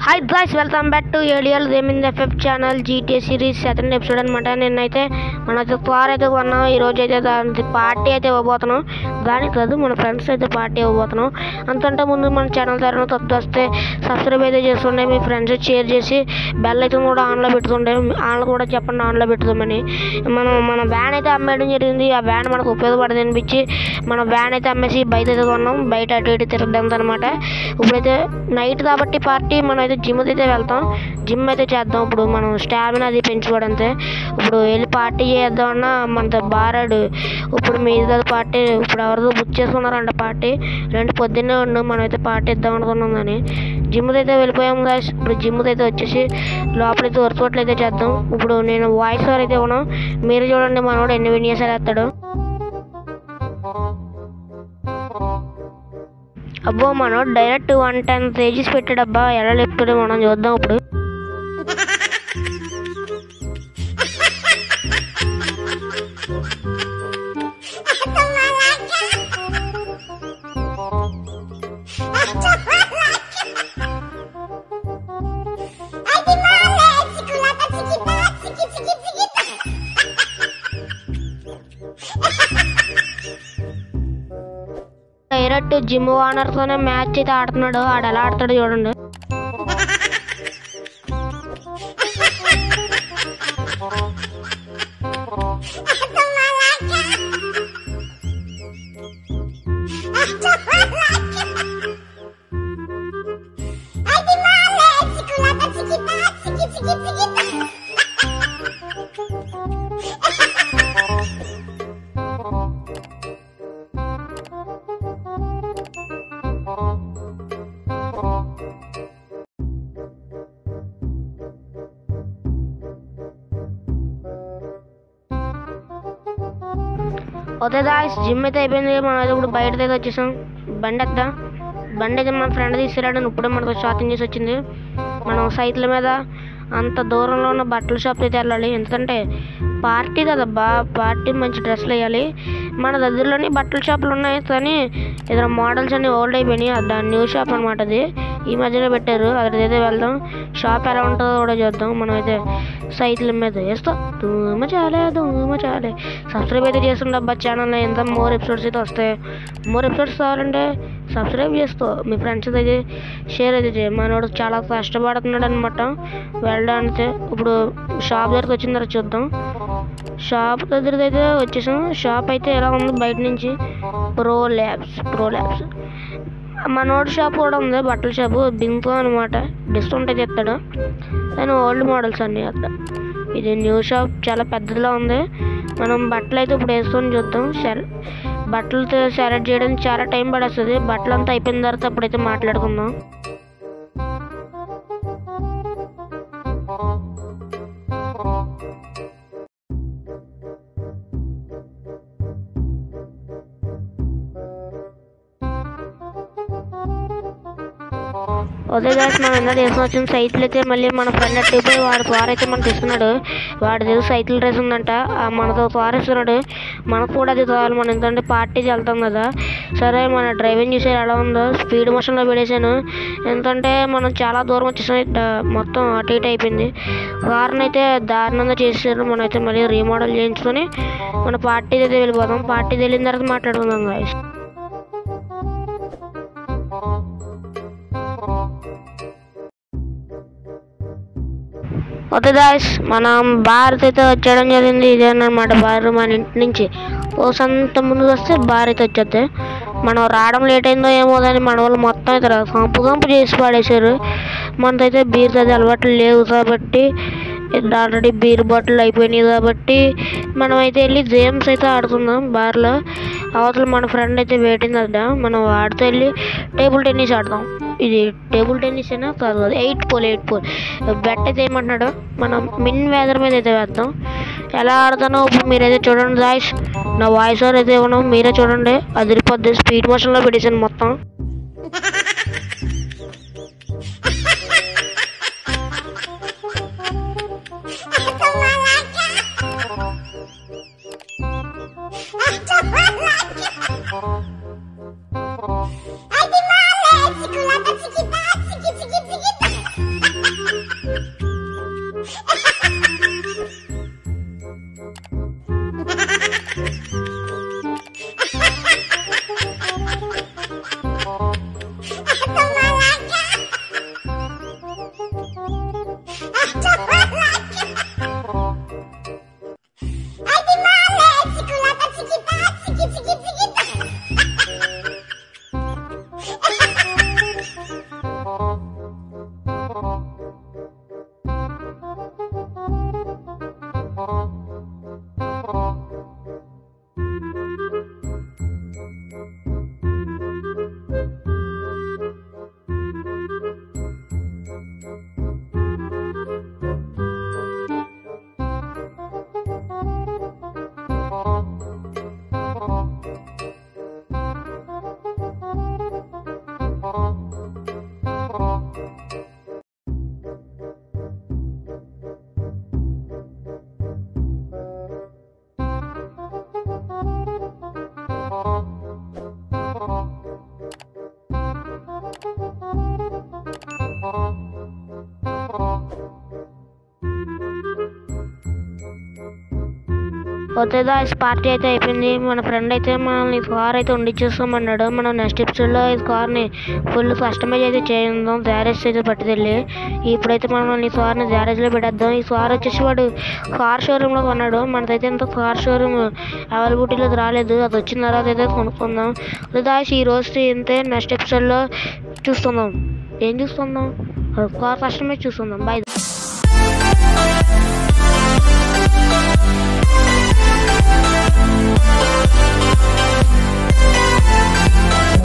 Hi guys welcome back to ideal gaming FF channel GT series second episode అనమాట నేనైతే మనైతే car అయితే కొన్నాం ఈ రోజు అయితే దాని పార్టీ అయితే ఇవ్వబోతున్నాం దానికి కాదు మన ఫ్రెండ్స్ అయితే పార్టీ ఇవ్వబోతున్నాం అంతంటే ముందు మన ఛానల్ ద్వారా తప్పు వస్తే సబ్స్క్రైబ్ అయితే చేస్తుండే మీ ఫ్రెండ్స్ షేర్ చేసి బెల్ అయితే కూడా ఆన్లో పెడుతుండే ఆన్లో కూడా చెప్పండి ఆన్లో పెడుతామని మనం మన వ్యాన్ అయితే అమ్మేయడం జరిగింది ఆ వ్యాన్ మనకు ఉపయోగపడదు అనిపించి మన వ్యాన్ అయితే అమ్మేసి బయట అయితే కొన్నాం బయట అటు ఇటు తిరగడం అనమాట ఇప్పుడైతే నైట్ కాబట్టి పార్టీ మనం అయితే జిమ్ అయితే వెళ్తాం జిమ్ అయితే చేద్దాం ఇప్పుడు మనం స్టామినా అది పెంచుకోవడంతే ఇప్పుడు వెళ్ళి పార్టీ చేద్దామన్నా మనతో బారాడు ఇప్పుడు మీది కదా పార్టీ ఇప్పుడు ఎవరిదో బుక్ చేసుకున్నారంట పార్టీ రెండు పొద్దున్నే ఉండు మనం అయితే పార్టీ ఇద్దాం అనుకున్నాం కానీ జిమ్ అయితే వెళ్ళిపోయాం గాయస్ ఇప్పుడు జిమ్ అయితే వచ్చేసి లోపలైతే వర్కౌట్లు అయితే చేద్దాం ఇప్పుడు నేను వాయిస్ ఓవర్ అయితే ఇవ్వను మీరు చూడండి మనోడు ఎన్ని విన్యాసాలు వేస్తాడు అబ్బో మనోడు డైరెక్ట్ వన్ టెన్ కేజీస్ పెట్టాడబ్బా ఎలా లేపుతాడో మనం చూద్దాం ఇప్పుడు డైరెక్ట్ జిమ్ ఓనర్తోనే మ్యాచ్ అయితే ఆడుతున్నాడు ఆడు ఎలా ఆడతాడు చూడండి ఓకే దాస్ జిమ్ అయితే అయిపోయింది మనం అయితే ఇప్పుడు బయట అయితే వచ్చేసాం బండి ఎక్కడ బండి అయితే మన ఫ్రెండ్ తీసుకురాడని ఇప్పుడే మనకు షాపింగ్ చేసి వచ్చింది మనం సైకిల్ మీద అంత దూరంలో ఉన్న బట్టల షాప్ అయితే వెళ్ళాలి ఎందుకంటే పార్టీ కదబ్బా పార్టీ మంచి డ్రెస్సులు వేయాలి మన దగ్గరలోని బట్టల షాపులు ఉన్నాయి కానీ ఏదైనా మోడల్స్ అన్ని ఓల్డ్ అయిపోయినాయి అది దాని న్యూ షాప్ అనమాట అది ఈ మధ్యలో పెట్టారు అక్కడికైతే వెళ్దాం షాప్ ఎలా ఉంటుందో కూడా చూద్దాం మనం అయితే సైకిల్ మీద వేస్తాం ధూమ చాలే ధూమ చాలే సబ్స్క్రైబ్ అయితే చేస్తుండే అబ్బా ఛానల్లో ఎంత మోర్ ఎపిసోడ్స్ అయితే వస్తాయి మోర్ ఎపిసోడ్స్ కావాలంటే సబ్స్క్రైబ్ చేసుకో మీ ఫ్రెండ్స్ అయితే షేర్ అయితే చేయి మనోడు చాలా కష్టపడుతున్నాడు అనమాట వెళ్ళడానికి ఇప్పుడు షాప్ దగ్గరికి వచ్చిన తర్వాత చూద్దాం షాప్ దగ్గరికి అయితే వచ్చేసాం షాప్ అయితే ఎలా ఉంది బయట నుంచి ప్రో ల్యాబ్స్ ప్రో ల్యాబ్స్ మనోడి షాప్ కూడా ఉంది బట్టల షాపు బింకో అనమాట డిస్కౌంట్ అయితే ఇస్తాడు కానీ ఓల్డ్ మోడల్స్ అన్నీ అక్కడ ఇది న్యూ షాప్ చాలా పెద్దదిలా ఉంది మనం బట్టలు అయితే ఇప్పుడు వేసుకొని చూద్దాం సెల్ బట్టలతో సెలెక్ట్ చేయడానికి చాలా టైం పడేస్తుంది బట్టలు అంతా అయిపోయిన తర్వాత అప్పుడైతే మాట్లాడుకుందాం ఉదయ్ గారు మనం ఇందా తీసుకుని వచ్చిన సైకిల్ అయితే మళ్ళీ మన ఫ్రెండ్ అట్టిపోయి వాడు కార్ అయితే మనం తీసుకున్నాడు వాడి దగ్గర సైకిల్ రేస్ ఉందంట ఆ మనతో కార్ ఇస్తున్నాడు మనకు కూడా అది కావాలి మనం ఎందుకంటే పార్టీకి వెళ్తాం కదా సరే మన డ్రైవింగ్ చూసే ఎలా ఉందో స్పీడ్ మోషన్లో పెట్టేశాను ఎందుకంటే మనం చాలా దూరం వచ్చేసాం ఇట్ట మొత్తం అటు ఇటు అయిపోయింది కార్ని అయితే దారుణంగా చేసారు మనం అయితే మళ్ళీ రీమోడల్ చేయించుకొని మన పార్టీ అయితే వెళ్ళిపోతాం పార్టీ వెళ్ళిన తర్వాత మాట్లాడుకుందాం గాయస్ ఓకే దాస్ మనం భారత్ అయితే వచ్చేయడం జరిగింది ఇదేనమాట బార్ మన ఇంటి నుంచి ఓ సంత ముందు వస్తే బార్ అయితే వచ్చేద్ది మనం రావడం లేట్ అయిందో ఏమో కానీ మన వాళ్ళు మొత్తం అయితే కంపు కంపు చేసి పాడేశారు మనకైతే బీర్ అది అలవాట్లు లేవు కాబట్టి ఆల్రెడీ బీర్ బాటిల్ అయిపోయినాయి కాబట్టి మనం అయితే వెళ్ళి గేమ్స్ అయితే ఆడుకుందాం బార్లో అవతల మన ఫ్రెండ్ అయితే వెయిటింగ్ అడ్డా మనం వాడితో వెళ్ళి టేబుల్ టెన్నిస్ ఆడదాం ఇది టేబుల్ టెన్నిస్ అయినా కాదు కాదు eight pole eight pole bet అయితే ఏమంటున్నాడు మనం మిన్ వేదర్ మీద అయితే వేద్దాం ఎలా ఆడతానో ఇప్పుడు మీరైతే చూడండి వాయిస్ నా వాయిస్ ఓవర్ అయితే ఇవ్వను మీరే చూడండి అదిరిపోద్ది స్పీడ్ మోషన్లో పెట్టేసాను మొత్తం Ay, mi male, chicolata chiquita, chiqui, chiqui, chiquita. Okay guys party అయితే అయిపోయింది మన ఫ్రెండ్ అయితే మనల్ని కార్ అయితే ఉండిచ్చేస్తామన్నాడు మనం నెక్స్ట్ ఎపిసోడ్లో ఈ కార్ని ఫుల్ కస్టమైజ్ అయితే చేద్దాం గ్యారేజ్ అయితే పట్టుకెళ్ళి ఇప్పుడైతే మనం ఈ కార్ని గ్యారేజ్లో పెట్టేద్దాం ఈ కార్ వచ్చేసి వాడు కార్ షోరూంలో కొన్నాడు మనదైతే ఇంత కార్ షోరూమ్ అవైలబిలిటీలోకి రాలేదు అది వచ్చిన తర్వాత అయితే కొనుక్కుందాం గాయస్ ఈ రోజు ఇంతే నెక్స్ట్ ఎపిసోడ్లో చూస్తున్నాం ఏం చూస్తున్నాం కార్ కస్టమైజ్ చూస్తున్నాం బాయ్